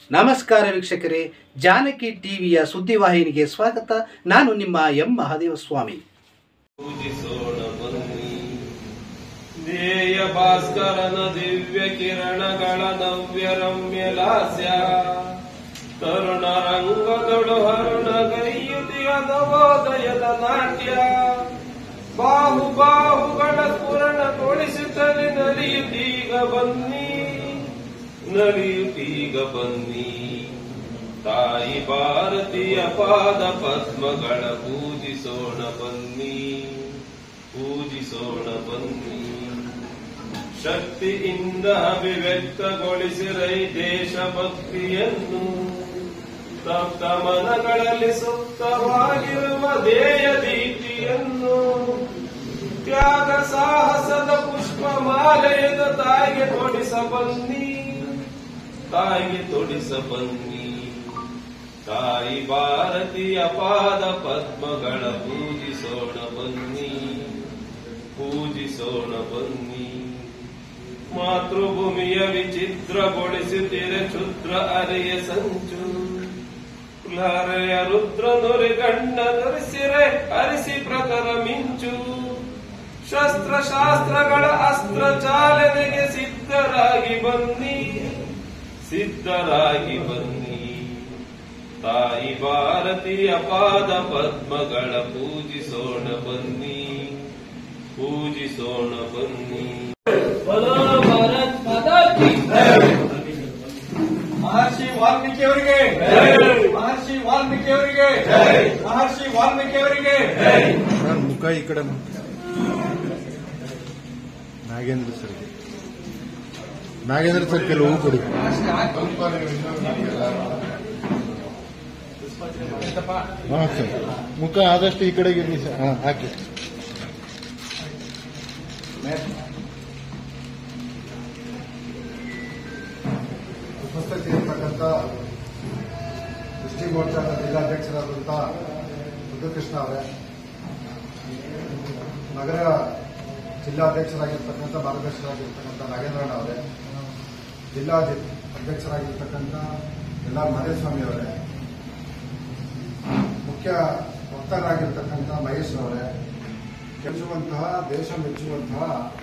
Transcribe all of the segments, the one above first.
ನಮಸ್ಕಾರ ವೀಕ್ಷಕರೇ ಜಾನಕಿ ಟಿವಿಯ ಸುದ್ದಿವಾಹಿನಿಗೆ ಸ್ವಾಗತ ನಾನು ನಿಮ್ಮ ಎಂ ಮಹಾದೇವ ಸ್ವಾಮಿ ಪೂಜಿಸೋಣ ಬನ್ನಿ ಧ್ಯೇಯ ಭಾಸ್ಕರನ ದಿವ್ಯ ಕಿರಣಗಳ ನವ್ಯ ರಮ್ಯ ಲಾಸ್ಯ ತರುಣ ರಂಗದೊಳು ಹರುಣ ಕೈಯುತಿಯ ನವೋದಯದ ನಾಟ್ಯ ಬಾಹು ಬಾಹುಗಳ ಸ್ಫುರಣ ತೊಳಿಸುತ್ತಲೇ ನಲಿಯುತ್ತೀಗ ಬನ್ನಿ ನಲಿಯುತ್ತೀಗ ಬನ್ನಿ ತಾಯಿ ಭಾರತೀಯ ಪಾದ ಪದ್ಮಗಳ ಪೂಜಿಸೋಣ ಬನ್ನಿ ಪೂಜಿಸೋಣ ಬನ್ನಿ ಶಕ್ತಿಯಿಂದ ಅಭಿವ್ಯಕ್ತಗೊಳಿಸಿರೈ ದೇಶಭಕ್ತಿಯನ್ನು ತಪ್ತ ಮನಗಳಲ್ಲಿ ಸುಪ್ತವಾಗಿರುವ ಧ್ಯೇಯ ದೀಪ್ತಿಯನ್ನು ತ್ಯಾಗ ಸಾಹಸದ ಪುಷ್ಪ ಮಾಲೆಯದ ತಾಯಿಗೆ ತೊಡಿಸ ಬನ್ನಿ ತಾಯಿಗೆ ತೊಡಿಸ ಬನ್ನಿ ತಾಯಿ ಭಾರತೀಯ ಪಾದ ಪದ್ಮಗಳ ಪೂಜಿಸೋಣ ಬನ್ನಿ ಪೂಜಿಸೋಣ ಬನ್ನಿ ಮಾತೃಭೂಮಿಯ ವಿಚಿತ್ರಗೊಳಿಸುತ್ತಿರೆ ಕ್ಷುದ್ರ ಅರೆಯ ಸಂಚು ಹರೆಯ ರುದ್ರ ನುರಿ ಗಂಡ ಧರಿಸಿರೆ ಅರಿಸಿ ಪ್ರಖರ ಮಿಂಚು ಶಸ್ತ್ರ ಶಾಸ್ತ್ರಗಳ ಅಸ್ತ್ರ ಚಾಲನೆಗೆ ಸಿದ್ಧರಾಗಿ ಬನ್ನಿ ಸಿದ್ಧರಾಗಿ ಬನ್ನಿ ತಾಯಿ ಭಾರತೀಯ ಪಾದ ಪದ್ಮಗಳ ಪೂಜಿಸೋಣ ಬನ್ನಿ ಪೂಜಿಸೋಣ ಬನ್ನಿ ಮಹರ್ಷಿ ವಾಲ್ಮೀಕಿ ಅವರಿಗೆ ಮಹರ್ಷಿ ವಾಲ್ಮೀಕಿ ಅವರಿಗೆ ಮಹರ್ಷಿ ವಾಲ್ಮೀಕಿ ಅವರಿಗೆ ಸರ್ ಮುಖ ಈ ಕಡೆ ಮಾಡಿ. ನಾಗೇಂದ್ರ ಸರ್ ನಾಗೇಂದ್ರ ಸರ್ ಕೆಲವು ಹೂ ಕೊಡಿ ಹಾ ಸರ್ ಮುಖ ಆದಷ್ಟು ಈ ಕಡೆಗೆ ಇರಲಿ ಸರ್ ಹಾ ಹಾಕಿ ಉಪಸ್ಥಿತಿ ಇರತಕ್ಕಂಥ ದೃಷ್ಟಿ ಮೋರ್ಚಾದ ಜಿಲ್ಲಾಧ್ಯಕ್ಷರಾದಂಥ ಮುದ್ದುಕೃಷ್ಣ ಅವರೇ ನಗರ ಜಿಲ್ಲಾಧ್ಯಕ್ಷರಾಗಿರ್ತಕ್ಕಂಥ ಮಾರ್ಗದರ್ಶಕರಾಗಿರ್ತಕ್ಕಂಥ ನಾಗೇಂದ್ರಣ್ಣ ಅವರೇ ಜಿಲ್ಲಾ ಅಧ್ಯಕ್ಷರಾಗಿರ್ತಕ್ಕಂಥ ಎಲ್ಲ ಮಹದೇವಸ್ವಾಮಿ ಅವರೇ ಮುಖ್ಯ ವಕ್ತಾರರಾಗಿರ್ತಕ್ಕಂಥ ಮಹೇಶ್ ಅವರೇ ಕೆಲಿಸುವಂತಹ ದೇಶ ಮೆಚ್ಚುವಂತಹ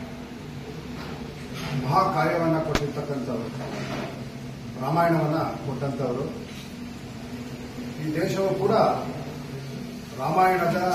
ಮಹಾ ಕಾರ್ಯವನ್ನ ಕೊಟ್ಟಿರ್ತಕ್ಕಂಥವ್ರು ರಾಮಾಯಣವನ್ನ ಕೊಟ್ಟಂತವರು ಈ ದೇಶವು ಕೂಡ ರಾಮಾಯಣದ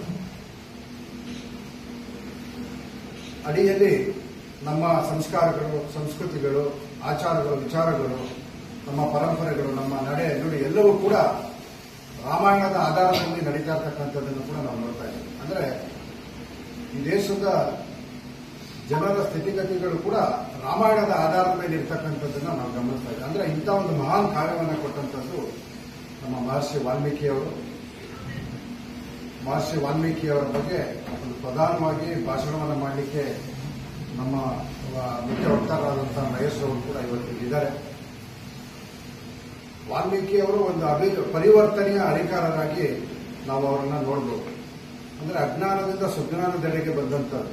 ಅಡಿಯಲ್ಲಿ ನಮ್ಮ ಸಂಸ್ಕಾರಗಳು ಸಂಸ್ಕೃತಿಗಳು ಆಚಾರಗಳು ವಿಚಾರಗಳು ನಮ್ಮ ಪರಂಪರೆಗಳು ನಮ್ಮ ನಡೆ ನುಡಿ ಎಲ್ಲವೂ ಕೂಡ ರಾಮಾಯಣದ ಆಧಾರದಲ್ಲಿ ನಡೀತಾ ಇರ್ತಕ್ಕಂಥದ್ದನ್ನು ಕೂಡ ನಾವು ನೋಡ್ತಾ ಇದ್ದೀವಿ ಅಂದ್ರೆ ಈ ದೇಶದ ಜನರ ಸ್ಥಿತಿಗತಿಗಳು ಕೂಡ ರಾಮಾಯಣದ ಆಧಾರದ ಮೇಲೆ ಇರ್ತಕ್ಕಂಥದ್ದನ್ನ ನಾವು ಗಮನಿಸ್ತಾ ಇದ್ದೀವಿ ಅಂದ್ರೆ ಇಂಥ ಒಂದು ಮಹಾನ್ ಕಾರ್ಯವನ್ನು ಕೊಟ್ಟಂತದ್ದು ನಮ್ಮ ಮಹರ್ಷಿ ವಾಲ್ಮೀಕಿಯವರು ಮಹರ್ಷಿ ವಾಲ್ಮೀಕಿಯವರ ಬಗ್ಗೆ ಒಂದು ಪ್ರಧಾನವಾಗಿ ಭಾಷಣವನ್ನು ಮಾಡಲಿಕ್ಕೆ ನಮ್ಮ ವ- ಮುಖ್ಯ ವಕ್ತಾರರಾದಂತಹ ಮಹೇಶ್ ಅವರು ಕೂಡ ಇವತ್ತು ಇದ್ದಾರೆ ವಾಲ್ಮೀಕಿಯವರು ಒಂದು ಅಭಿ ಪರಿವರ್ತನೆಯ ಅಧಿಕಾರರಾಗಿ ನಾವು ಅವರನ್ನ ನೋಡಬಹುದು ಅಂದ್ರೆ ಅಜ್ಞಾನದಿಂದ ಸುಜ್ಞಾನದೆಡೆಗೆ ಬಂದಂತದ್ದು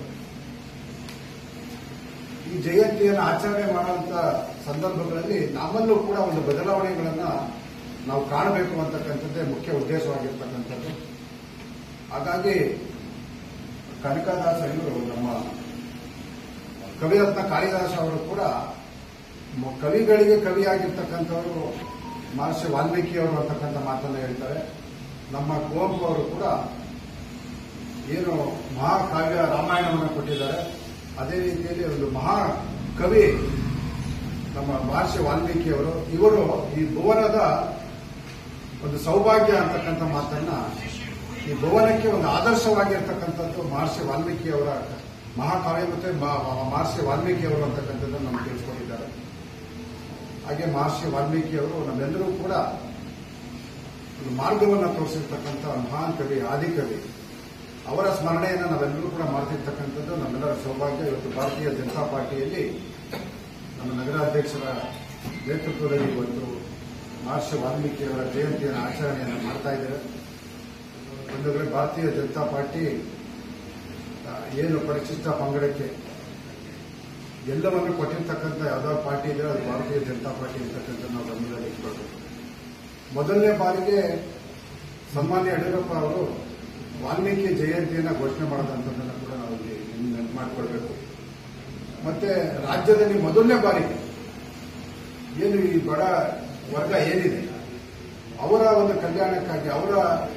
ಈ ಜಯಂತಿಯನ್ನು ಆಚರಣೆ ಮಾಡುವಂತ ಸಂದರ್ಭಗಳಲ್ಲಿ ನಮ್ಮಲ್ಲೂ ಕೂಡ ಒಂದು ಬದಲಾವಣೆಗಳನ್ನ ನಾವು ಕಾಣಬೇಕು ಅಂತಕ್ಕಂಥದ್ದೇ ಮುಖ್ಯ ಉದ್ದೇಶವಾಗಿರ್ತಕ್ಕಂಥದ್ದು ಹಾಗಾಗಿ ಕನಕದಾಸ ಇವರು ನಮ್ಮ ಕವಿರತ್ನ ಕಾಳಿದಾಸ ಅವರು ಕೂಡ ಮ- ಕವಿಗಳಿಗೆ ಕವಿಯಾಗಿರ್ತಕ್ಕಂಥವರು ಮಹರ್ಷಿ ವಾಲ್ಮೀಕಿ ಅವರು ಅಂತಕ್ಕಂಥ ಮಾತನ್ನು ಹೇಳ್ತಾರೆ ನಮ್ಮ ಕುವೆಂಪು ಅವರು ಕೂಡ ಏನು ಮಹಾಕಾವ್ಯ ರಾಮಾಯಣವನ್ನು ಕೊಟ್ಟಿದ್ದಾರೆ ಅದೇ ರೀತಿಯಲ್ಲಿ ಒಂದು ಮಹಾ ಕವಿ ನಮ್ಮ ಮಹರ್ಷಿ ವಾಲ್ಮೀಕಿ ಅವರು ಇವರು ಈ ಭುವನದ ಒಂದು ಸೌಭಾಗ್ಯ ಅಂತಕ್ಕಂಥ ಮಾತನ್ನ ಈ ಭುವನಕ್ಕೆ ಒಂದು ಆದರ್ಶವಾಗಿರ್ತಕ್ಕಂಥದ್ದು ಮಹರ್ಷಿ ವಾಲ್ಮೀಕಿ ಅವರ ಮಹಾಕಾವ್ಯ ಮತ್ತೆ ಮ- ಮ- ಮಹರ್ಷಿ ವಾಲ್ಮೀಕಿ ಅವರು ಅಂತಕ್ಕಂಥದ್ದನ್ನು ನಮ್ಗೆ ತಿಳಿಸ್ಕೊಟ್ಟಿದ್ದಾರೆ ಹಾಗೆ ಮಹರ್ಷಿ ವಾಲ್ಮೀಕಿ ಅವರು ನಮ್ಮೆಲ್ಲರೂ ಕೂಡ ಒಂದು ಮಾರ್ಗವನ್ನು ತೋರಿಸಿರ್ತಕ್ಕಂಥ ಮಹಾನ್ ಕವಿ ಆದಿಕವಿ ಅವರ ಸ್ಮರಣೆಯನ್ನು ನಾವೆಲ್ಲರೂ ಕೂಡ ಮಾಡ್ತಿರ್ತಕ್ಕಂಥದ್ದು ನಮ್ಮೆಲ್ಲರ ಸೌಭಾಗ್ಯ ಇವತ್ತು ಭಾರತೀಯ ಜನತಾ ಪಾರ್ಟಿಯಲ್ಲಿ ನಮ್ಮ ನಗರಾಧ್ಯಕ್ಷರ ನೇತೃತ್ವದಲ್ಲಿ ಇವತ್ತು ಮಹರ್ಷಿ ವಾಲ್ಮೀಕಿಯವರ ಜಯಂತಿಯನ್ನು ಆಚರಣೆಯನ್ನು ಮಾಡ್ತಾ ಇದ್ದಾರೆ ಒಂದು ವೇಳೆ ಭಾರತೀಯ ಜನತಾ ಪಾರ್ಟಿ ಆ, ಏನು ಪರಿಶಿಷ್ಟ ಪಂಗಡಕ್ಕೆ ಎಲ್ಲವನ್ನು ಕೊಟ್ಟಿರ್ತಕ್ಕಂಥ ಯಾವ್ದಾದ್ರು ಪಾರ್ಟಿ ಇದ್ರೆ ಅದು ಭಾರತೀಯ ಜನತಾ ಪಾರ್ಟಿ ಅಂತಕ್ಕಂಥ ನಾವು ಗಮನದಲ್ಲಿ ಇಟ್ಕೊಳ್ಬೇಕು ಮೊದಲನೇ ಬಾರಿಗೆ ಸನ್ಮಾನ್ಯ ಯಡಿಯೂರಪ್ಪ ಅವರು ವಾಲ್ಮೀಕಿ ಜಯಂತಿಯನ್ನ ಘೋಷಣೆ ಮಾಡೋದಂಥದ್ದನ್ನು ಕೂಡ ನಾವು ಇಲ್ಲಿ ನೆನಪು ಮಾಡಿಕೊಳ್ಬೇಕು ಮತ್ತೆ ರಾಜ್ಯದಲ್ಲಿ ಮೊದಲನೇ ಬಾರಿಗೆ ಏನು ಈ ಬಡ ವರ್ಗ ಏನಿದೆ ಅವರ ಒಂದು ಕಲ್ಯಾಣಕ್ಕಾಗಿ ಅವರ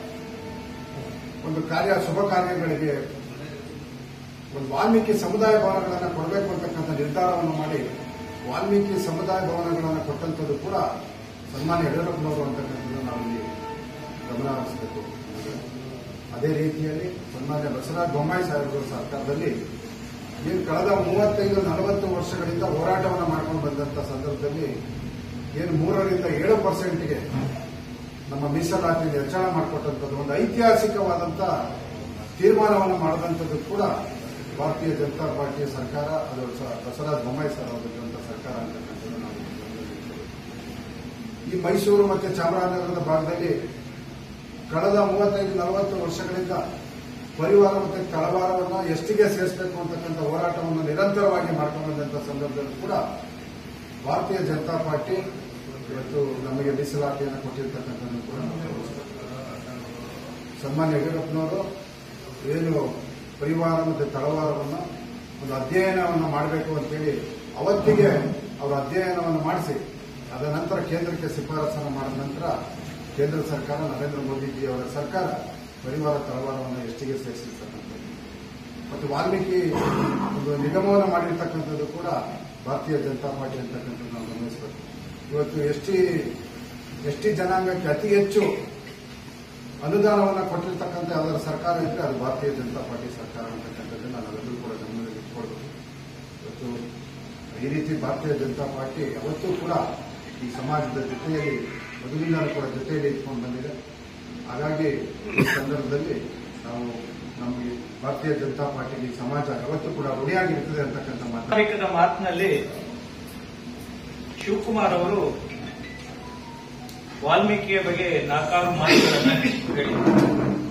ಒಂದು ಕಾರ್ಯ ಶುಭ ಕಾರ್ಯಗಳಿಗೆ ಒಂದು ವಾಲ್ಮೀಕಿ ಸಮುದಾಯ ಭವನಗಳನ್ನು ಕೊಡಬೇಕು ಅಂತಕ್ಕಂಥ ನಿರ್ಧಾರವನ್ನು ಮಾಡಿ ವಾಲ್ಮೀಕಿ ಸಮುದಾಯ ಭವನಗಳನ್ನು ಕೊಟ್ಟಂಥದ್ದು ಕೂಡ ಸನ್ಮಾನ್ಯ ಯಡಿಯೂರಪ್ಪನವರು ಅಂತಕ್ಕಂಥದ್ದು ನಾವು ಇಲ್ಲಿ ಗಮನ ಹರಿಸಬೇಕು ಅದೇ ರೀತಿಯಲ್ಲಿ ಸನ್ಮಾನ್ಯ ಬಸವರಾಜ ಬೊಮ್ಮಾಯಿ ಸಾಹೇಬರ ಸರ್ಕಾರದಲ್ಲಿ ಏನು ಕಳೆದ ಮೂವತ್ತೈದು ನಲವತ್ತು ವರ್ಷಗಳಿಂದ ಹೋರಾಟವನ್ನು ಮಾಡ್ಕೊಂಡು ಬಂದಂತ ಸಂದರ್ಭದಲ್ಲಿ ಏನು ಮೂರರಿಂದ ಏಳು ಪರ್ಸೆಂಟ್ಗೆ ನಮ್ಮ ಮೀಸಲಾತಿಯಲ್ಲಿ ಹೆಚ್ಚಳ ಮಾಡಿಕೊಟ್ಟಂಥದ್ದು ಒಂದು ಐತಿಹಾಸಿಕವಾದಂಥ ತೀರ್ಮಾನವನ್ನು ಮಾಡಿದಂಥದ್ದು ಕೂಡ ಭಾರತೀಯ ಜನತಾ ಪಾರ್ಟಿಯ ಸರ್ಕಾರ ಅದು ಸ- ಬಸವರಾಜ ಬೊಮ್ಮಾಯಿ ಸರ್ ಅವರಿದ್ದಂಥ ಸರ್ಕಾರ ಅಂತಕ್ಕಂಥದ್ದು ನಾವು ಗಮನದಲ್ಲಿಟ್ಟುಕೊಳ್ಳಬೇಕು. ಈ ಮೈಸೂರು ಮತ್ತು ಚಾಮರಾಜನಗರದ ಭಾಗದಲ್ಲಿ ಕಳೆದ ಮೂವತ್ತೈದು ನಲವತ್ತು ವರ್ಷಗಳಿಂದ ಪರಿವಾರ ಮತ್ತು ತಳವಾರವನ್ನು ಎಷ್ಟಿಗೆ ಸೇರಿಸಬೇಕು ಅಂತಕ್ಕಂಥ ಹೋರಾಟವನ್ನು ನಿರಂತರವಾಗಿ ಮಾಡ್ಕೊಂಡು ಬಂದಂಥ ಸಂದರ್ಭದಲ್ಲಿ ಕೂಡ ಭಾರತೀಯ ಜನತಾ ಪಾರ್ಟಿ ಇವತ್ತು ನಮಗೆ ಮೀಸಲಾತಿಯನ್ನು ಕೊಟ್ಟಿರ್ತಕ್ಕಂಥದ್ದನ್ನು ಕೂಡ ನಾವು ಗಮನಿಸಬೇಕು. ಸನ್ಮಾನ್ಯ ಯಡಿಯೂರಪ್ಪನವರು ಏನು ಪರಿವಾರ ಮತ್ತು ತಳವಾರವನ್ನು ಒಂದು ಅಧ್ಯಯನವನ್ನು ಮಾಡಬೇಕು ಅಂತೇಳಿ ಅವತ್ತಿಗೆ ಅವರು ಅಧ್ಯಯನವನ್ನು ಮಾಡಿಸಿ ಅದ ನಂತರ ಕೇಂದ್ರಕ್ಕೆ ಶಿಫಾರಸನ್ನು ಮಾಡಿದ ನಂತರ ಕೇಂದ್ರ ಸರ್ಕಾರ ನರೇಂದ್ರ ಮೋದಿಜಿ ಅವರ ಸರ್ಕಾರ ಪರಿವಾರ ತಳವಾರವನ್ನು ಎಷ್ಟಿಗೆ ಸೇರಿಸಿರ್ತಕ್ಕಂಥದ್ದು ಮತ್ತು ವಾಲ್ಮೀಕಿ ಒಂದು ನಿಗಮವನ್ನು ಮಾಡಿರ್ತಕ್ಕಂಥದ್ದು ಕೂಡ ಭಾರತೀಯ ಜನತಾ ಪಾರ್ಟಿ ಅಂತಕ್ಕಂಥದ್ದು ನಾವು ಗಮನಿಸಬೇಕು ಇವತ್ತು ಎಸ್ಟಿ ಎಸ್ಟಿ ಜನಾಂಗಕ್ಕೆ ಅತಿ ಹೆಚ್ಚು ಅನುದಾನವನ್ನು ಕೊಟ್ಟಿರ್ತಕ್ಕಂಥ ಯಾವ್ದಾದ್ರು ಸರ್ಕಾರ ಇದ್ರೆ ಅದು ಭಾರತೀಯ ಜನತಾ ಪಾರ್ಟಿ ಸರ್ಕಾರ ಅಂತಕ್ಕಂಥದ್ದನ್ನ ನಾವೆಲ್ಲರೂ ಕೂಡ ಗಮನದಲ್ಲಿ ಇಟ್ಕೊಳ್ಬೇಕು ಇವತ್ತು ಈ ರೀತಿ ಭಾರತೀಯ ಜನತಾ ಪಾರ್ಟಿ ಯಾವತ್ತೂ ಕೂಡ ಈ ಸಮಾಜದ ಜೊತೆಯಲ್ಲಿ ಮೊದಲಿಂದಲೂ ಕೂಡ ಜೊತೆಯಲ್ಲಿ ಇಟ್ಕೊಂಡು ಬಂದಿದೆ ಹಾಗಾಗಿ ಈ ಸಂದರ್ಭದಲ್ಲಿ ನಾವು ನಮಗೆ ಭಾರತೀಯ ಜನತಾ ಪಾರ್ಟಿಗೆ ಈ ಸಮಾಜ ಯಾವತ್ತೂ ಕೂಡ ಋಣಿಯಾಗಿರ್ತದೆ ಅಂತಕ್ಕಂಥ ಮಾತು ಪ್ರಾರಂಭಿಕದ ಮಾತಿನಲ್ಲಿ ಶಿವಕುಮಾರ್ ಅವರು ವಾಲ್ಮೀಕಿಯ ಬಗ್ಗೆ ನಾಲ್ಕಾರು ಮಾತುಗಳನ್ನು ಹೇಳಿದರು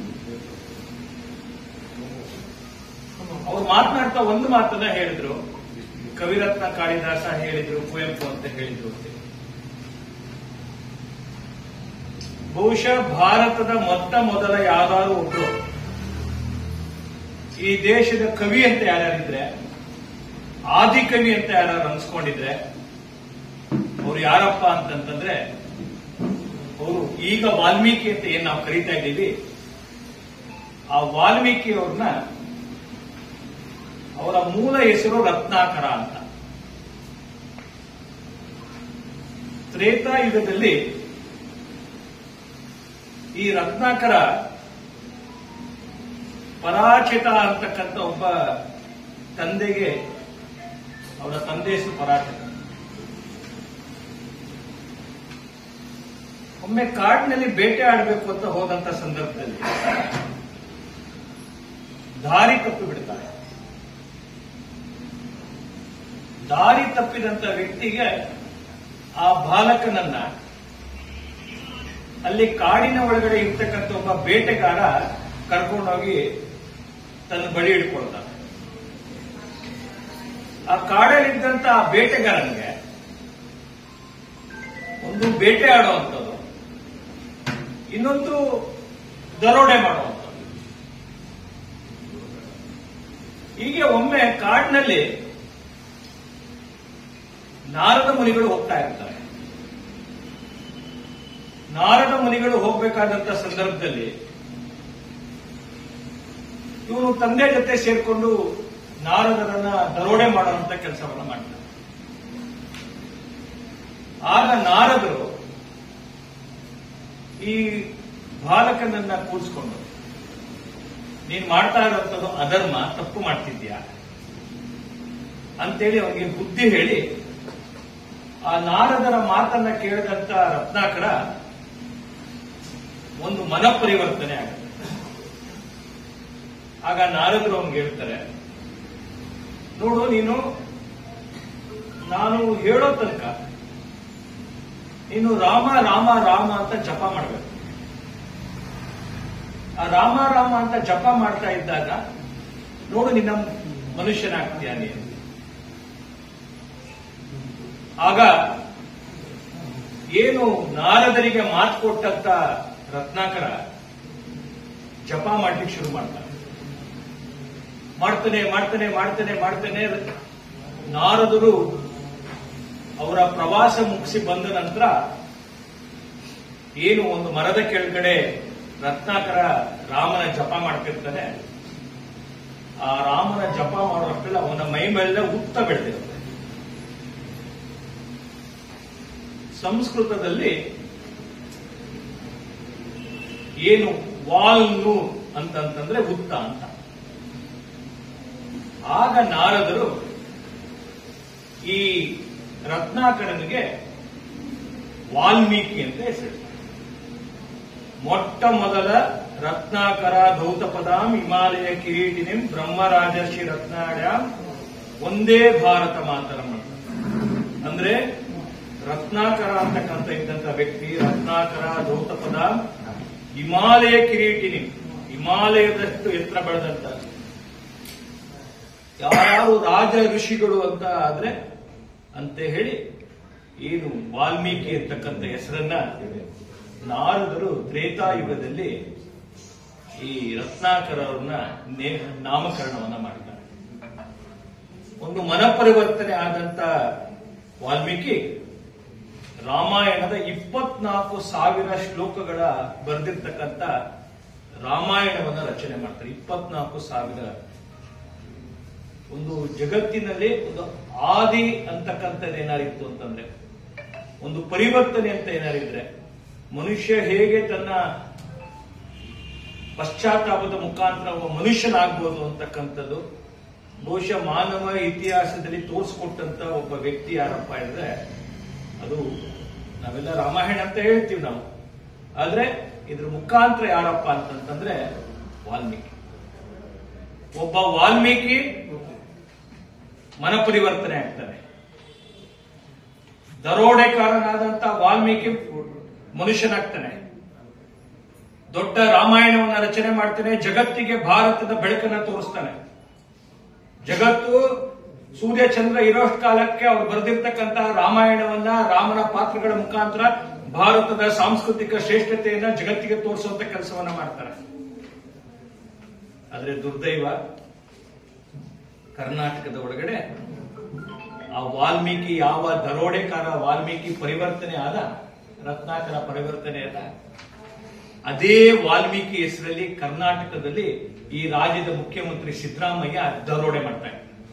ಅವ್ರು ಮಾತನಾಡ್ತಾ ಒಂದು ಮಾತನ್ನ ಹೇಳಿದ್ರು ಕವಿರತ್ನ ಕಾಳಿದಾಸ ಹೇಳಿದ್ರು ಕುವೆಂಪು ಅಂತ ಹೇಳಿದ್ರು ಅಂತ ಬಹುಶಃ ಭಾರತದ ಮೊತ್ತ ಮೊದಲ ಯಾವ್ದಾದ್ರು ಒಬ್ರು ಈ ದೇಶದ ಕವಿ ಅಂತ ಯಾರ್ಯಾರಿದ್ರೆ ಆದಿಕವಿ ಅಂತ ಯಾರು ಅನ್ಸ್ಕೊಂಡಿದ್ರೆ ಅವ್ರು ಯಾರಪ್ಪ ಅಂತಂತಂದ್ರೆ ಅವರು ಈಗ ವಾಲ್ಮೀಕಿ ಅಂತ ಏನ್ ನಾವು ಕರೀತಾ ಇದ್ದೀವಿ ಆ ವಾಲ್ಮೀಕಿ ಅವ್ರನ್ನ ಅವರ ಮೂಲ ಹೆಸರು ರತ್ನಾಕರ ಅಂತ ತ್ರೇತಾಯುಗದಲ್ಲಿ ಈ ರತ್ನಾಕರ ಪರಾಚಿತ ಅಂತಕ್ಕಂಥ ಒಬ್ಬ ತಂದೆಗೆ ಅವರ ತಂದೆ ಹೆಸರು ಪರಾಚಿತ ಒಮ್ಮೆ ಕಾಡಿನಲ್ಲಿ ಬೇಟೆ ಆಡಬೇಕು ಅಂತ ಹೋದಂತ ಸಂದರ್ಭದಲ್ಲಿ ದಾರಿ ತಪ್ಪಿ ಬಿಡ್ತಾರೆ ದಾರಿ ತಪ್ಪಿದಂತ ವ್ಯಕ್ತಿಗೆ ಆ ಬಾಲಕನನ್ನ ಅಲ್ಲಿ ಕಾಡಿನ ಒಳಗಡೆ ಇರ್ತಕ್ಕಂಥ ಒಬ್ಬ ಬೇಟೆಗಾರ ಕರ್ಕೊಂಡೋಗಿ ತನ್ನ ಬಳಿ ಹಿಡ್ಕೊಳ್ತಾನೆ ಆ ಕಾಡಲ್ಲಿದ್ದಂತ ಆ ಬೇಟೆಗಾರನಿಗೆ ಒಂದು ಬೇಟೆ ಆಡುವಂಥದ್ದು ಇನ್ನೊಂದು ದರೋಡೆ ಮಾಡುವಂಥದ್ದು ಹೀಗೆ ಒಮ್ಮೆ ಕಾಡಿನಲ್ಲಿ ನಾರದ ಮುನಿಗಳು ಹೋಗ್ತಾ ಇರ್ತಾರೆ ನಾರದ ಮುನಿಗಳು ಹೋಗ್ಬೇಕಾದಂತ ಸಂದರ್ಭದಲ್ಲಿ ಇವನು ತಂದೆ ಜೊತೆ ಸೇರ್ಕೊಂಡು ನಾರದರನ್ನ ದರೋಡೆ ಮಾಡುವಂತ ಕೆಲಸವನ್ನ ಮಾಡ್ತಾರೆ ಆಗ ನಾರದರು ಈ ಬಾಲಕನನ್ನ ಕೂಡಿಸ್ಕೊಂಡು ನೀನ್ ಮಾಡ್ತಾ ಇರುವಂತದ್ದು ಅಧರ್ಮ ತಪ್ಪು ಮಾಡ್ತಿದ್ಯಾ ಅಂತೇಳಿ ಅವನಿಗೆ ಬುದ್ಧಿ ಹೇಳಿ ಆ ನಾರದರ ಮಾತನ್ನ ಕೇಳಿದಂತ ರತ್ನಾಕರ ಒಂದು ಮನ ಪರಿವರ್ತನೆ ಆಗುತ್ತೆ ಆಗ ನಾರದರು ಅವನಿಗೆ ಹೇಳ್ತಾರೆ ನೋಡು ನೀನು ನಾನು ಹೇಳೋ ತನಕ ನೀನು ರಾಮ ರಾಮ ರಾಮ ಅಂತ ಜಪ ಮಾಡಬೇಕು ಆ ರಾಮ ರಾಮ ಅಂತ ಜಪ ಮಾಡ್ತಾ ಇದ್ದಾಗ ನೋಡು ನಿನ್ನ ಮನುಷ್ಯನಾಗ್ತೀಯ ನೀನು ಆಗ ಏನು ನಾರದರಿಗೆ ಮಾತು ಕೊಟ್ಟಂತ ರತ್ನಾಕರ ಜಪ ಮಾಡ್ಲಿಕ್ಕೆ ಶುರು ಮಾಡ್ತಾರೆ ಮಾಡ್ತಾನೆ ಮಾಡ್ತಾನೆ ಮಾಡ್ತಾನೆ ಮಾಡ್ತಾನೆ ನಾರದರು ಅವರ ಪ್ರವಾಸ ಮುಗಿಸಿ ಬಂದ ನಂತರ ಏನು ಒಂದು ಮರದ ಕೆಳಗಡೆ ರತ್ನಾಕರ ರಾಮನ ಜಪ ಮಾಡ್ತಿರ್ತಾನೆ ಆ ರಾಮನ ಜಪ ಮಾಡೋಷ್ಟೆಲ್ಲ ಅವನ ಮೈ ಮೇಲೆ ಉತ್ತ ಬೆಳೆದಿರುತ್ತೆ ಸಂಸ್ಕೃತದಲ್ಲಿ ಏನು ವಾಲ್ನು ಅಂತಂತಂದ್ರೆ ಉತ್ತ ಅಂತ ಆಗ ನಾರದರು ಈ ರತ್ನಾಕರನಿಗೆ ವಾಲ್ಮೀಕಿ ಅಂತ ಹೆಸರಿಡ್ತಾರೆ ಮೊಟ್ಟ ಮೊದಲ ರತ್ನಾಕರ ಧೌತಪದಾಂ ಹಿಮಾಲಯ ಕಿರೀಟಿನಿಂ ಬ್ರಹ್ಮರಾಜರ್ಷಿ ರತ್ನಾಡ್ಯಾಂ ಒಂದೇ ಭಾರತ ಮಾತರಂ ಅಂತ ಅಂದ್ರೆ ರತ್ನಾಕರ ಅಂತಕ್ಕಂಥ ಇದ್ದಂತ ವ್ಯಕ್ತಿ ರತ್ನಾಕರ ಧೌತಪದ ಹಿಮಾಲಯ ಕಿರೀಟಿನಿ ಹಿಮಾಲಯದಷ್ಟು ಎತ್ತರ ಬೆಳೆದಂತ ಯಾರು ರಾಜ ಋಷಿಗಳು ಅಂತ ಆದ್ರೆ ಅಂತ ಹೇಳಿ ಏನು ವಾಲ್ಮೀಕಿ ಅಂತಕ್ಕಂಥ ಹೆಸರನ್ನ ನಾರದರು ತ್ರೇತಾಯುಗದಲ್ಲಿ ಈ ರತ್ನಾಕರ ಅವ್ರನ್ನ ನೇ- ನಾಮಕರಣವನ್ನ ಮಾಡಿದ್ದಾರೆ ಒಂದು ಮನಪರಿವರ್ತನೆ ಆದಂತ ವಾಲ್ಮೀಕಿ ರಾಮಾಯಣದ ಇಪ್ಪತ್ನಾಲ್ಕು ಸಾವಿರ ಶ್ಲೋಕಗಳ ಬರೆದಿರ್ತಕ್ಕಂಥ ರಾಮಾಯಣವನ್ನ ರಚನೆ ಮಾಡ್ತಾರೆ ಇಪ್ಪತ್ನಾಲ್ಕು ಸಾವಿರ ಒಂದು ಜಗತ್ತಿನಲ್ಲಿ ಒಂದು ಆದಿ ಅಂತಕ್ಕಂಥದ್ದು ಏನಾರಿತ್ತು ಅಂತಂದ್ರೆ ಒಂದು ಪರಿವರ್ತನೆ ಅಂತ ಏನಾರಿದ್ರೆ ಮನುಷ್ಯ ಹೇಗೆ ತನ್ನ ಪಶ್ಚಾತ್ತಾಪದ ಮುಖಾಂತರ ಒಬ್ಬ ಮನುಷ್ಯನಾಗ್ಬೋದು ಅಂತಕ್ಕಂಥದ್ದು ಬಹುಶಃ ಮಾನವ ಇತಿಹಾಸದಲ್ಲಿ ತೋರಿಸ್ಕೊಟ್ಟಂತ ಒಬ್ಬ ವ್ಯಕ್ತಿ ಯಾರಪ್ಪ ಅಂದ್ರೆ ಅದು ನಾವೆಲ್ಲ ರಾಮಾಯಣ ಅಂತ ಹೇಳ್ತೀವಿ ನಾವು ಆದ್ರೆ ಇದ್ರ ಮುಖಾಂತರ ಯಾರಪ್ಪ ಅಂತಂತಂದ್ರೆ ವಾಲ್ಮೀಕಿ ಒಬ್ಬ ವಾಲ್ಮೀಕಿ ಮನಪರಿವರ್ತನೆ ಆಗ್ತಾನೆ ದರೋಡೆಕಾರನಾದಂತ ವಾಲ್ಮೀಕಿ ಮನುಷ್ಯನಾಗ್ತಾನೆ ದೊಡ್ಡ ರಾಮಾಯಣವನ್ನ ರಚನೆ ಮಾಡ್ತಾನೆ ಜಗತ್ತಿಗೆ ಭಾರತದ ಬೆಳಕನ್ನ ತೋರಿಸ್ತಾನೆ ಜಗತ್ತು ಸೂರ್ಯ ಚಂದ್ರ ಇರೋಷ್ಟು ಕಾಲಕ್ಕೆ ಅವ್ರು ಬರೆದಿರ್ತಕ್ಕಂತಹ ರಾಮಾಯಣವನ್ನ ರಾಮನ ಪಾತ್ರಗಳ ಮುಖಾಂತರ ಭಾರತದ ಸಾಂಸ್ಕೃತಿಕ ಶ್ರೇಷ್ಠತೆಯನ್ನ ಜಗತ್ತಿಗೆ ತೋರಿಸುವಂತ ಕೆಲಸವನ್ನ ಮಾಡ್ತಾರೆ ಆದ್ರೆ ದುರ್ದೈವ ಕರ್ನಾಟಕದ ಒಳಗಡೆ ಆ ವಾಲ್ಮೀಕಿ ಯಾವ ದರೋಡೆಕಾರ ವಾಲ್ಮೀಕಿ ಪರಿವರ್ತನೆ ಆದ ರತ್ನಾಕರ ಪರಿವರ್ತನೆ ಆದ ಅದೇ ವಾಲ್ಮೀಕಿ ಹೆಸರಲ್ಲಿ ಕರ್ನಾಟಕದಲ್ಲಿ ಈ ರಾಜ್ಯದ ಮುಖ್ಯಮಂತ್ರಿ ಸಿದ್ದರಾಮಯ್ಯ ದರೋಡೆ ಮಾಡ್ತಾರೆ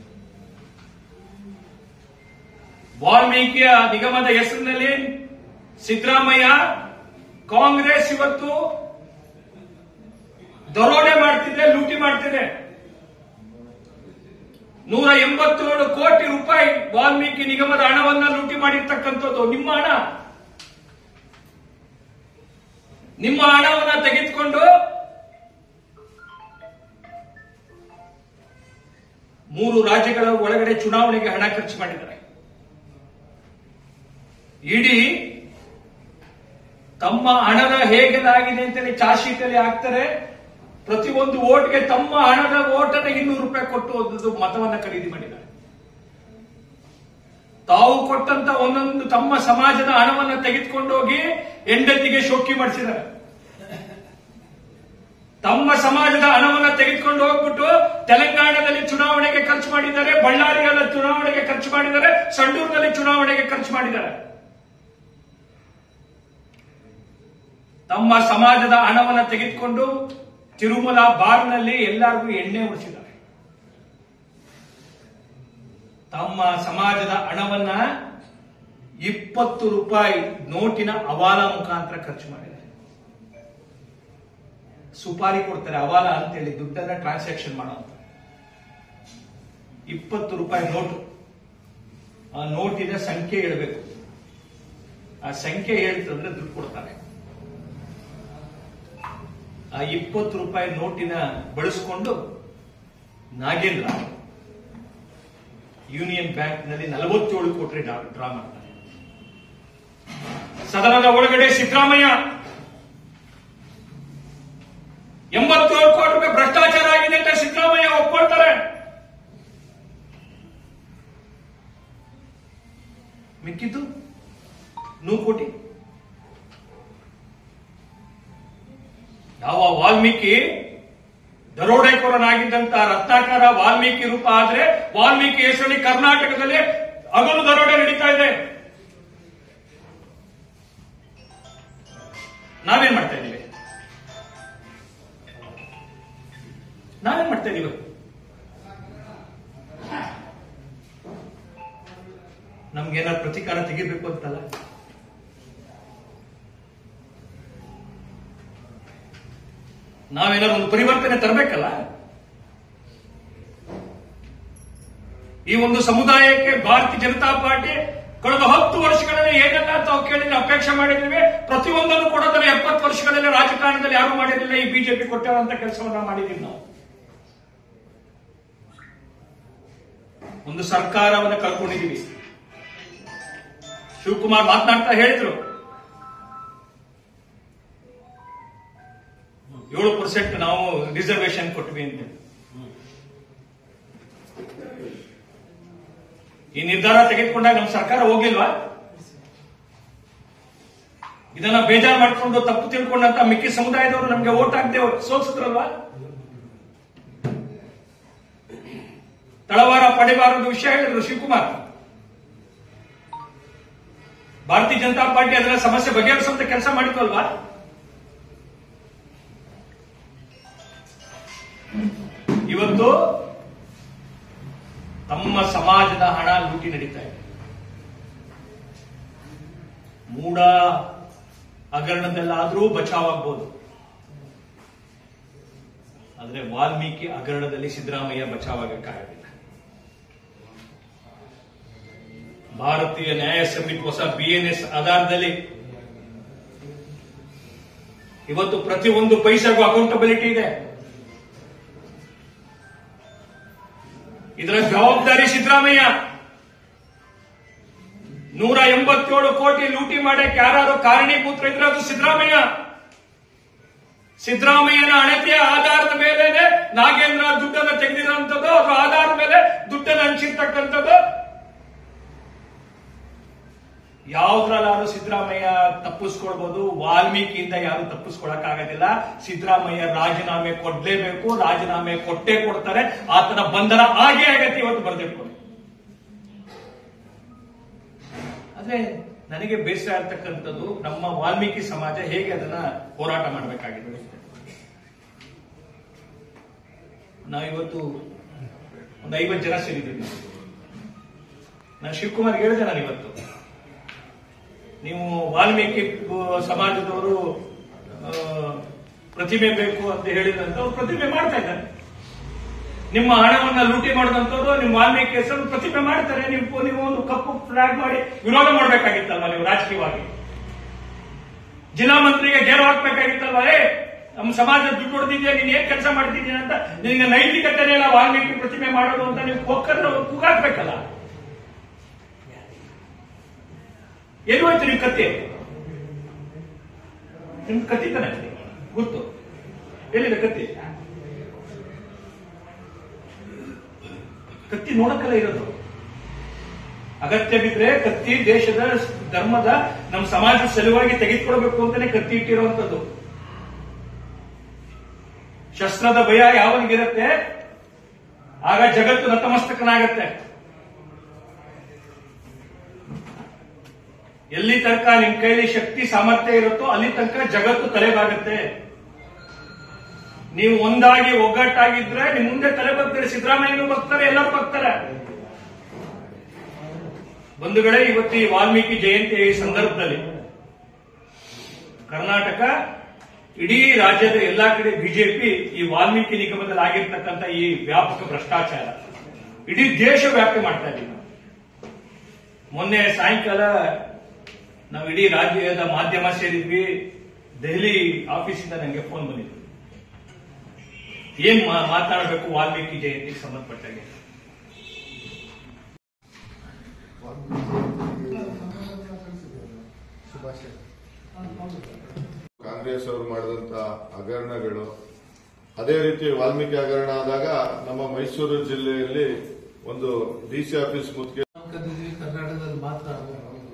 ವಾಲ್ಮೀಕಿಯ ನಿಗಮದ ಹೆಸರಿನಲ್ಲಿ ಸಿದ್ದರಾಮಯ್ಯ ಕಾಂಗ್ರೆಸ್ ಇವತ್ತು ದರೋಡೆ ಮಾಡ್ತಿದೆ ಲೂಟಿ ಮಾಡ್ತಿದೆ ನೂರ ಎಂಬತ್ತೇಳು ಕೋಟಿ ರೂಪಾಯಿ ವಾಲ್ಮೀಕಿ ನಿಗಮದ ಹಣವನ್ನ ಲೂಟಿ ಮಾಡಿರ್ತಕ್ಕಂಥದ್ದು ನಿಮ್ಮ ಹಣ ನಿಮ್ಮ ಹಣವನ್ನ ತೆಗೆದುಕೊಂಡು ಮೂರು ರಾಜ್ಯಗಳ ಒಳಗಡೆ ಚುನಾವಣೆಗೆ ಹಣ ಖರ್ಚು ಮಾಡಿದ್ದಾರೆ ಇಡೀ ತಮ್ಮ ಹಣದ ಹೇಗೆಲಾಗಿದೆ ಅಂತೇಳಿ ಚಾರ್ಜ್ ಶೀಟ್ ಅಲ್ಲಿ ಹಾಕ್ತಾರೆ ಪ್ರತಿಯೊಂದು ಓಟ್ಗೆ ತಮ್ಮ ಹಣದ ಓಟನ್ನ ಇನ್ನೂರು ರೂಪಾಯಿ ಕೊಟ್ಟು ಒಂದು ಮತವನ್ನ ಖರೀದಿ ಮಾಡಿದ್ದಾರೆ ತಾವು ಕೊಟ್ಟಂತ ಒಂದೊಂದು ತಮ್ಮ ಸಮಾಜದ ಹಣವನ್ನ ತೆಗೆದುಕೊಂಡು ಹೋಗಿ ಹೆಂಡತಿಗೆ ಶೋಕಿ ಮಾಡಿಸಿದ್ದಾರೆ ತಮ್ಮ ಸಮಾಜದ ಹಣವನ್ನ ತೆಗೆದುಕೊಂಡು ಹೋಗ್ಬಿಟ್ಟು ತೆಲಂಗಾಣದಲ್ಲಿ ಚುನಾವಣೆಗೆ ಖರ್ಚು ಮಾಡಿದ್ದಾರೆ ಬಳ್ಳಾರಿಯಲ್ಲಿ ಚುನಾವಣೆಗೆ ಖರ್ಚು ಮಾಡಿದ್ದಾರೆ ಸಂಡೂರಿನಲ್ಲಿ ಚುನಾವಣೆಗೆ ಖರ್ಚು ಮಾಡಿದ್ದಾರೆ ತಮ್ಮ ಸಮಾಜದ ಹಣವನ್ನ ತೆಗೆದುಕೊಂಡು ತಿರುಮಲ ಬಾರ್ನಲ್ಲಿ ಎಲ್ಲರಿಗೂ ಎಣ್ಣೆ ಉಳಿಸಿದ್ದಾರೆ ತಮ್ಮ ಸಮಾಜದ ಹಣವನ್ನ ಇಪ್ಪತ್ತು ರೂಪಾಯಿ ನೋಟಿನ ಅವಾಲ ಮುಖಾಂತರ ಖರ್ಚು ಮಾಡಿದ್ದಾರೆ ಸುಪಾರಿ ಕೊಡ್ತಾರೆ ಅವಾಲ ಅಂತೇಳಿ ದುಡ್ಡನ್ನ ಟ್ರಾನ್ಸಾಕ್ಷನ್ ಮಾಡುವಂತ ಇಪ್ಪತ್ತು ರೂಪಾಯಿ ನೋಟು ಆ ನೋಟಿನ ಸಂಖ್ಯೆ ಹೇಳ್ಬೇಕು ಆ ಸಂಖ್ಯೆ ಹೇಳ್ತಂದ್ರೆ ದುಡ್ಡು ಕೊಡ್ತಾರೆ ಆ ಇಪ್ಪತ್ತು ರೂಪಾಯಿ ನೋಟಿನ ಬಳಸಿಕೊಂಡು ನಾಗೇಂದ್ರ ಯೂನಿಯನ್ ಬ್ಯಾಂಕ್ ನಲ್ಲಿ ನಲವತ್ತೇಳು ಕೋಟಿ ಡ್ರಾ ಮಾಡ್ತಾರೆ ಸದನದ ಒಳಗಡೆ ಸಿದ್ದರಾಮಯ್ಯ ಎಂಬತ್ತೇಳು ಕೋಟಿ ರೂಪಾಯಿ ಭ್ರಷ್ಟಾಚಾರ ಆಗಿದೆ ಅಂತ ಸಿದ್ದರಾಮಯ್ಯ ಒಪ್ಕೊಳ್ತಾರೆ ಮಿಕ್ಕಿದ್ದು ನೂರು ಕೋಟಿ ಯಾವ ವಾಲ್ಮೀಕಿ ದರೋಡೆಕೋರನಾಗಿದ್ದಂತ ರತ್ನಾಕರ ವಾಲ್ಮೀಕಿ ರೂಪ ಆದ್ರೆ ವಾಲ್ಮೀಕಿ ಹೆಸರಲ್ಲಿ ಕರ್ನಾಟಕದಲ್ಲಿ ಹಗಲು ದರೋಡೆ ನಡೀತಾ ಇದೆ ನಾವೇನ್ ಮಾಡ್ತಾ ಇದ್ದೀವಿ ನಾವೇನ್ ಮಾಡ್ತಾ ಇದೀವಿ ನಮ್ಗೇನಾದ್ರು ಪ್ರತಿಕಾರ ತೆಗಿಬೇಕು ಅಂತಲ್ಲ ನಾವೇನಾದ್ರು ಒಂದು ಪರಿವರ್ತನೆ ತರಬೇಕಲ್ಲ ಈ ಒಂದು ಸಮುದಾಯಕ್ಕೆ ಭಾರತೀಯ ಜನತಾ ಪಾರ್ಟಿ ಕಳೆದ ಹತ್ತು ವರ್ಷಗಳಲ್ಲಿ ಏನೆಲ್ಲ ತಾವು ಕೇಳಿದ್ರೆ ಅಪೇಕ್ಷೆ ಮಾಡಿದ್ದೀವಿ ಪ್ರತಿಯೊಂದನ್ನು ಕೊಡೋದನ್ನ ಎಪ್ಪತ್ತು ವರ್ಷಗಳಲ್ಲಿ ರಾಜಕಾರಣದಲ್ಲಿ ಯಾರು ಮಾಡಿರಲಿಲ್ಲ ಈ ಬಿಜೆಪಿ ಕೊಟ್ಟಿರುವಂತ ಕೆಲಸವನ್ನ ಮಾಡಿದ್ದೀವಿ ನಾವು ಒಂದು ಸರ್ಕಾರವನ್ನು ಕಳ್ಕೊಂಡಿದ್ದೀವಿ ಶಿವಕುಮಾರ್ ಮಾತನಾಡ್ತಾ ಹೇಳಿದ್ರು ಏಳು ಪರ್ಸೆಂಟ್ ನಾವು ರಿಸರ್ವೇಶನ್ ಕೊಟ್ವಿ ಅಂತ ಈ ನಿರ್ಧಾರ ತೆಗೆದುಕೊಂಡಾಗ ನಮ್ಮ ಸರ್ಕಾರ ಹೋಗಿಲ್ವಾ ಇದನ್ನ ಬೇಜಾರು ಮಾಡ್ಕೊಂಡು ತಪ್ಪು ತಿಳ್ಕೊಂಡಂತ ಮಿಕ್ಕಿ ಸಮುದಾಯದವರು ನಮ್ಗೆ ಓಟ್ ಹಾಕ್ದೆ ಸೋಲ್ಸಿದ್ರಲ್ವಾ ತಳವಾರ ಪಡೆಬಾರದು ವಿಷಯ ಹೇಳಿದ್ರು ಶಿವಕುಮಾರ್ ಭಾರತೀಯ ಜನತಾ ಪಾರ್ಟಿ ಅದರ ಸಮಸ್ಯೆ ಬಗೆಹರಿಸುವಂತ ಕೆಲಸ ಮಾಡಿತ್ತು ಅಲ್ವಾ ಇವತ್ತು ತಮ್ಮ ಸಮಾಜದ ಹಣ ಲೂಟಿ ನಡೀತಾ ಇದೆ ಮೂಡ ಹಗರಣದಲ್ಲಾದ್ರೂ ಬಚಾವಾಗ್ಬೋದು ಆದ್ರೆ ವಾಲ್ಮೀಕಿ ಹಗರಣದಲ್ಲಿ ಸಿದ್ದರಾಮಯ್ಯ ಬಚಾವಾಗಕ್ಕಾಗಲಿಲ್ಲ ಭಾರತೀಯ ನ್ಯಾಯ ಸಮಿತಿ ಹೊಸ ಬಿಎನ್ಎಸ್ ಆಧಾರದಲ್ಲಿ ಇವತ್ತು ಪ್ರತಿಯೊಂದು ಪೈಸೆಗೂ ಅಕೌಂಟಬಿಲಿಟಿ ಇದೆ ಇದರ ಜವಾಬ್ದಾರಿ ಸಿದ್ದರಾಮಯ್ಯ ನೂರ ಎಂಬತ್ತೇಳು ಕೋಟಿ ಲೂಟಿ ಮಾಡಕ್ಕೆ ಯಾರು ಕಾರಣೀಭೂತರು ಇದ್ರೆ ಅದು ಸಿದ್ದರಾಮಯ್ಯ ಸಿದ್ದರಾಮಯ್ಯನ ಅಣತಿಯ ಆಧಾರದ ಮೇಲೆ ನಾಗೇಂದ್ರ ದುಡ್ಡನ್ನು ತೆಗೆದಿರುವಂತದ್ದು ಅದರ ಆಧಾರದ ಮೇಲೆ ದುಡ್ಡನ್ನು ಹಂಚಿರ್ತಕ್ಕಂಥದ್ದು ಯಾವ್ದ್ರಲ್ಲಾದ್ರೂ ಸಿದ್ದರಾಮಯ್ಯ ತಪ್ಪಿಸ್ಕೊಳ್ಬಹುದು ವಾಲ್ಮೀಕಿಯಿಂದ ಯಾರು ತಪ್ಪಿಸ್ಕೊಳಕ್ ಆಗೋದಿಲ್ಲ ಸಿದ್ದರಾಮಯ್ಯ ರಾಜೀನಾಮೆ ಕೊಡ್ಲೇಬೇಕು ರಾಜೀನಾಮೆ ಕೊಟ್ಟೇ ಕೊಡ್ತಾರೆ ಆತನ ಬಂಧನ ಆಗೇ ಆಗತ್ತೆ ಇವತ್ತು ಬರ್ದಿಟ್ಕೊಂಡು ಆದ್ರೆ ನನಗೆ ಬೇಸರ ಆಗ್ತಕ್ಕಂಥದ್ದು ನಮ್ಮ ವಾಲ್ಮೀಕಿ ಸಮಾಜ ಹೇಗೆ ಅದನ್ನ ಹೋರಾಟ ಮಾಡಬೇಕಾಗಿದೆ ನಾವಿವತ್ತು ಒಂದು ಐವತ್ತು ಜನ ಸೇರಿದ್ದೀವಿ ನಾನು ಶಿವಕುಮಾರ್ ಹೇಳಿದೆ ನಾನು ಇವತ್ತು ನೀವು ವಾಲ್ಮೀಕಿ ಆ, ಸಮಾಜದವರು ಆ, ಪ್ರತಿಮೆ ಬೇಕು ಅಂತ ಹೇಳಿದಂತ ಅವ್ರು ಪ್ರತಿಮೆ ಮಾಡ್ತಾ ಇದ್ದಾರೆ ನಿಮ್ಮ ಹಣವನ್ನ ಲೂಟಿ ಮಾಡಿದಂತವ್ರು ನಿಮ್ಮ ವಾಲ್ಮೀಕಿ ಹೆಸರು ಪ್ರತಿಮೆ ಮಾಡ್ತಾರೆ ನೀವು ನೀವು ಒಂದು ಕಪ್ಪು ಫ್ಲಾಗ್ ಮಾಡಿ ವಿರೋಧ ಮಾಡ್ಬೇಕಾಗಿತ್ತಲ್ವಾ ನೀವು ರಾಜಕೀಯವಾಗಿ ಜಿಲ್ಲಾ ಮಂತ್ರಿಗೆ ಗೇರು ಹಾಕ್ಬೇಕಾಗಿತ್ತಲ್ವಾ ಏ ನಮ್ಮ ಸಮಾಜ ದುಡ್ಡು ಹೊಡೆದಿದ್ಯಾ ನೀನ್ ಏನ್ ಕೆಲಸ ಮಾಡ್ತಿದ್ಯಾ ಅಂತ ನಿನಗೆ ನೈತಿಕತೆನೇ ಇಲ್ಲ ವಾಲ್ಮೀಕಿ ಪ್ರತಿಮೆ ಮಾಡೋದು ಅಂತ ನೀವು ಕೊಕ್ಕರ್ನ ಕೂಗಾಕ್ಬೇಕಲ್ಲ ಎಲ್ಲಿ ಹೋಯ್ತು ನಿಮ್ ಕತ್ತಿ ನಿಮ್ ಕತ್ತಿ ತಾನೆ ಗೊತ್ತು ಎಲ್ಲಿದೆ ಕತ್ತಿ ಕತ್ತಿ ನೋಡಕ್ಕಲ್ಲ ಇರೋದು ಅಗತ್ಯ ಬಿದ್ರೆ ಕತ್ತಿ ದೇಶದ ಧರ್ಮದ ನಮ್ಮ ಸಮಾಜದ ಸಲುವಾಗಿ ತೆಗೆದುಕೊಳ್ಬೇಕು ಅಂತಾನೆ ಕತ್ತಿ ಇಟ್ಟಿರುವಂತದ್ದು ಶಸ್ತ್ರದ ಭಯ ಯಾವನಿಗಿರುತ್ತೆ ಆಗ ಜಗತ್ತು ನತಮಸ್ತಕನಾಗತ್ತೆ ಎಲ್ಲಿ ತನಕ ನಿಮ್ ಕೈಲಿ ಶಕ್ತಿ ಸಾಮರ್ಥ್ಯ ಇರುತ್ತೋ ಅಲ್ಲಿ ತನಕ ಜಗತ್ತು ತಲೆಬಾಗುತ್ತೆ ನೀವು ಒಂದಾಗಿ ಒಗ್ಗಟ್ಟಾಗಿದ್ರೆ ನಿಮ್ ಮುಂದೆ ತಲೆ ಬರ್ತಾರೆ ಸಿದ್ದರಾಮಯ್ಯನೂ ಬರ್ತಾರೆ ಎಲ್ಲರೂ ಬರ್ತಾರೆ ಬಂಧುಗಳೇ ಇವತ್ತು ಈ ವಾಲ್ಮೀಕಿ ಜಯಂತಿ ಈ ಸಂದರ್ಭದಲ್ಲಿ ಕರ್ನಾಟಕ ಇಡೀ ರಾಜ್ಯದ ಎಲ್ಲಾ ಕಡೆ ಬಿಜೆಪಿ ಈ ವಾಲ್ಮೀಕಿ ನಿಗಮದಲ್ಲಿ ಆಗಿರ್ತಕ್ಕಂಥ ಈ ವ್ಯಾಪಕ ಭ್ರಷ್ಟಾಚಾರ ಇಡೀ ದೇಶ ವ್ಯಾಪ್ತಿ ಮಾಡ್ತಾ ಇದೀವಿ ನಾವು. ಮೊನ್ನೆ ಸಾಯಂಕಾಲ ನಾವು ಇಡೀ ರಾಜ್ಯದ ಮಾಧ್ಯಮ ಸೇರಿದ್ವಿ ದೆಹಲಿ ಆಫೀಸಿಂದ ನನಗೆ ಫೋನ್ ಬಂದಿತ್ತು ಏನ್ ಮಾ- ಮಾತಾಡಬೇಕು ವಾಲ್ಮೀಕಿ ಜಯಂತಿಗೆ ಸಂಬಂಧಪಟ್ಟಾಗೆ ಶುಭಾಶಯ ಕಾಂಗ್ರೆಸ್ ಅವರು ಮಾಡಿದಂತ ಹಗರಣಗಳು ಅದೇ ರೀತಿ ವಾಲ್ಮೀಕಿ ಹಗರಣ ಆದಾಗ ನಮ್ಮ ಮೈಸೂರು ಜಿಲ್ಲೆಯಲ್ಲಿ ಒಂದು ಡಿಸಿ ಆಫೀಸ್ ಮುತ್ತಿಗೆ ಕರ್ನಾಟಕದಲ್ಲಿ ಮಾತ್ರ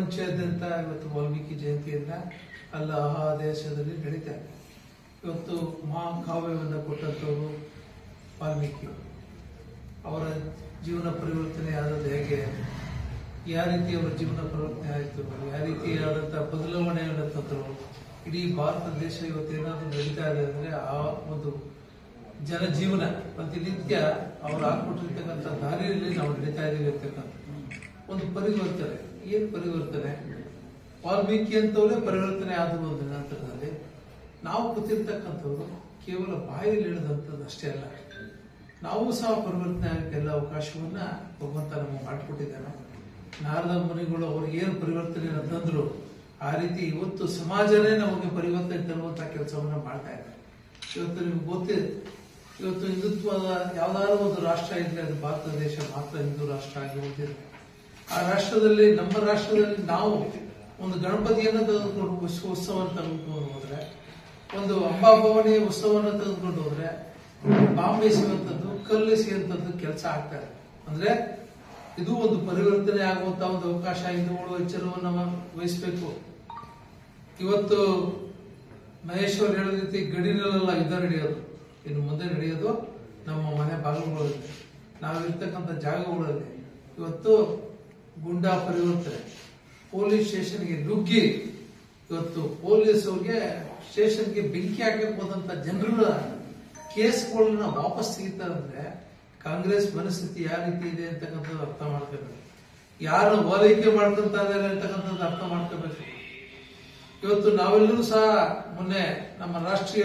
ಪ್ರಪಂಚದಾದ್ಯಂತ ಇವತ್ತು ವಾಲ್ಮೀಕಿ ಜಯಂತಿಯನ್ನ ಅಲ್ಲ ಆ ದೇಶದಲ್ಲಿ ನಡೀತಾ ಇದೆ ಇವತ್ತು ಮಹಾಕಾವ್ಯವನ್ನು ಕೊಟ್ಟಂಥವರು ವಾಲ್ಮೀಕಿ ಅವರ ಜೀವನ ಪರಿವರ್ತನೆ ಆದದ್ದು ಹೇಗೆ ಯಾವ ರೀತಿ ಅವರ ಜೀವನ ಪರಿವರ್ತನೆ ಆಯಿತು ಯಾವ ರೀತಿಯಾದಂತಹ ಬದಲಾವಣೆಯನ್ನು ತಂದರು ಇಡೀ ಭಾರತ ದೇಶ ಇವತ್ತೇನಾದ್ರೂ ನಡೀತಾ ಇದೆ ಅಂದ್ರೆ ಆ ಒಂದು ಜನಜೀವನ ಪ್ರತಿನಿತ್ಯ ಅವ್ರು ಹಾಕ್ಬಿಟ್ಟಿರ್ತಕ್ಕಂಥ ದಾರಿಯಲ್ಲಿ ನಾವು ನಡೀತಾ ಇದ್ದೀವಿ ಅಂತಕ್ಕಂಥ ಒಂದು ಪರಿವರ್ತನೆ ಏನ್ ಪರಿವರ್ತನೆ ವಾಲ್ಮೀಕಿ ಅಂತವರೇ ಪರಿವರ್ತನೆ ಆದವು ಒಂದು ನಂತರದಲ್ಲಿ ನಾವು ಕೂತಿರ್ತಕ್ಕಂಥವ್ರು ಕೇವಲ ಬಾಯಲ್ಲಿ ಹೇಳಿದಂಥದ್ದು ಅಷ್ಟೇ ಅಲ್ಲ ನಾವು ಸಹ ಪರಿವರ್ತನೆ ಆಗಕ್ಕೆ ಎಲ್ಲ ಅವಕಾಶವನ್ನ ಭಗವಂತ ನಮಗೆ ಮಾಡಿಕೊಟ್ಟಿದ್ದಾನೆ ನಾರದ ಮುನಿಗಳು ಅವರು ಏನು ಪರಿವರ್ತನೆಯನ್ನು ತಂದ್ರು ಆ ರೀತಿ ಇವತ್ತು ಸಮಾಜನೇ ನಮಗೆ ಪರಿವರ್ತನೆ ತರುವಂತಹ ಕೆಲಸವನ್ನ ಮಾಡ್ತಾ ಇದೆ ಇವತ್ತು ನಿಮ್ಗೆ ಗೊತ್ತಿದೆ ಇವತ್ತು ಹಿಂದುತ್ವದ ಯಾವ್ದಾದ್ರು ಒಂದು ರಾಷ್ಟ್ರ ಇದ್ರೆ ಅದು ಭಾರತ ದೇಶ ಮಾತ್ರ ಹಿಂದೂ ರಾಷ್ಟ್ರ ಆಗಿ ಉಳಿದಿದೆ ಆ ರಾಷ್ಟ್ರದಲ್ಲಿ ನಮ್ಮ ರಾಷ್ಟ್ರದಲ್ಲಿ ನಾವು ಒಂದು ಗಣಪತಿಯನ್ನು ತೆಗೆದುಕೊಂಡು ವಿಶ್ವ ಉತ್ಸವವನ್ನು ತೆಗೆದುಕೊಂಡು ಹೋದ್ರೆ ಒಂದು ಅಂಬಾಭವಾನಿ ಉತ್ಸವವನ್ನು ತೆಗೆದುಕೊಂಡು ಹೋದ್ರೆ ಬಾಂಬೆ ಎಸೆಯುವಂಥದ್ದು ಕಲ್ಲು ಎಸೆಯುವಂಥದ್ದು ಕೆಲಸ ಆಗ್ತಾ ಇದೆ ಅಂದ್ರೆ ಇದು ಒಂದು ಪರಿವರ್ತನೆ ಆಗುವಂತ ಒಂದು ಅವಕಾಶ ಹಿಂದೂಗಳು ಎಚ್ಚರವನ್ನು ವಹಿಸಬೇಕು ಇವತ್ತು ಮಹೇಶ್ ಅವರು ಹೇಳಿದ ರೀತಿ ಗಡಿನಲ್ಲೆಲ್ಲ ಯುದ್ಧ ನಡೆಯೋದು ಇನ್ನು ಮುಂದೆ ನಡೆಯೋದು ನಮ್ಮ ಮನೆ ಬಾಗಿಲುಗಳಲ್ಲಿ ನಾವಿರ್ತಕ್ಕಂಥ ಜಾಗಗಳಲ್ಲಿ ಇವತ್ತು ಗುಂಡಾ ಪರಿವರ್ತನೆ ಪೊಲೀಸ್ ಸ್ಟೇಷನ್ಗೆ ನುಗ್ಗಿ ಇವತ್ತು ಪೊಲೀಸ್ ಅವ್ರಿಗೆ ಸ್ಟೇಷನ್ಗೆ ಬೆಂಕಿ ಹಾಕಕ್ಕೆ ಹೋದಂತ ಜನರ ಕೇಸ್ಗಳನ್ನ ವಾಪಸ್ ತೆಗಿತಾರೆ ಅಂದ್ರೆ ಕಾಂಗ್ರೆಸ್ ಮನಸ್ಥಿತಿ ಯಾವ ರೀತಿ ಇದೆ ಅಂತಕ್ಕಂಥದ್ದು ಅರ್ಥ ಮಾಡ್ಕೋಬೇಕು ಯಾರು ಓಲೈಕೆ ಮಾಡ್ಕೊಂತ ಇದ್ದಾರೆ ಅಂತಕ್ಕಂಥದ್ದು ಅರ್ಥ ಮಾಡ್ಕೋಬೇಕು ಇವತ್ತು ನಾವೆಲ್ಲರೂ ಸಹ ಮೊನ್ನೆ ನಮ್ಮ ರಾಷ್ಟ್ರೀಯ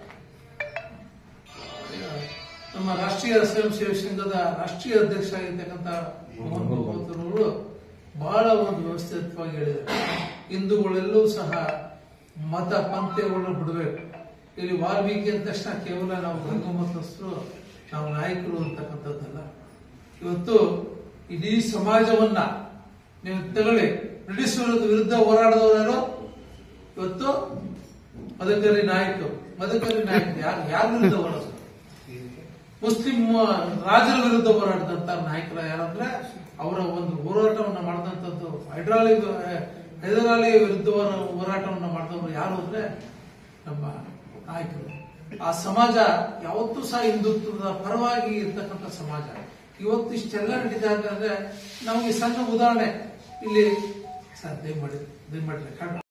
ನಮ್ಮ ರಾಷ್ಟ್ರೀಯ ಸ್ವಯಂ ಸೇವಕ ಸಂಘದ ರಾಷ್ಟ್ರೀಯ ಅಧ್ಯಕ್ಷ ಆಗಿರ್ತಕ್ಕಂಥ ಮೋಹನ್ ಭಗವತ್ ಅವರು ಬಹಳ ಒಂದು ವ್ಯವಸ್ಥಿತವಾಗಿ ಹೇಳಿದ್ದಾರೆ ಹಿಂದೂಗಳೆಲ್ಲೂ ಸಹ ಮತ ಪಂಥಗಳನ್ನು ಬಿಡಬೇಕು ಇಲ್ಲಿ ವಾಲ್ಮೀಕಿ ಅಂದ ತಕ್ಷಣ ಕೇವಲ ನಾವು ಗಂಗು ಮತಸ್ಥರು ನಾವು ನಾಯಕರು ಅಂತಕ್ಕಂಥದ್ದಲ್ಲ ಇವತ್ತು ಇಡೀ ಸಮಾಜವನ್ನ ನೀವು ತಗೊಳ್ಳಿ ಬ್ರಿಟಿಷ್ ವಿರುದ್ಧ ಹೋರಾಡಿದವರು ಯಾರು ಇವತ್ತು ಮದಕರಿ ನಾಯಕರು ಮದಕರಿ ನಾಯಕ ಯಾರು ಯಾರ ವಿರುದ್ಧ ಹೋರಾಡಿದ್ರು ಮುಸ್ಲಿಂ ರಾಜರ ವಿರುದ್ಧ ಹೋರಾಡಿದಂತ ನಾಯಕರ ಯಾರಂದ್ರೆ ಅವರ ಒಂದು ಹೋರಾಟವನ್ನ ಮಾಡಿದಂಥದ್ದು ಹೈಡ್ರಾಲಿ ಹೈದರಾಲಿ ವಿರುದ್ಧ ಹೋರ- ಹೋರಾಟವನ್ನ ಮಾಡಿದವರು ಯಾರು ಅಂದ್ರೆ ನಮ್ಮ ನಾಯಕರು ಆ ಸಮಾಜ ಯಾವತ್ತೂ ಸಹ ಹಿಂದುತ್ವದ ಪರವಾಗಿ ಇರ್ತಕ್ಕಂಥ ಸಮಾಜ ಇವತ್ತು ಇಷ್ಟೆಲ್ಲ ನಡೀತಾ ಇದೆ ಅಂದ್ರೆ ನಮಗೆ ಸಣ್ಣ ಉದಾಹರಣೆ ಇಲ್ಲಿ ಸರ್ ದಯಮಾಡಿ ದಯಮಾಡಿ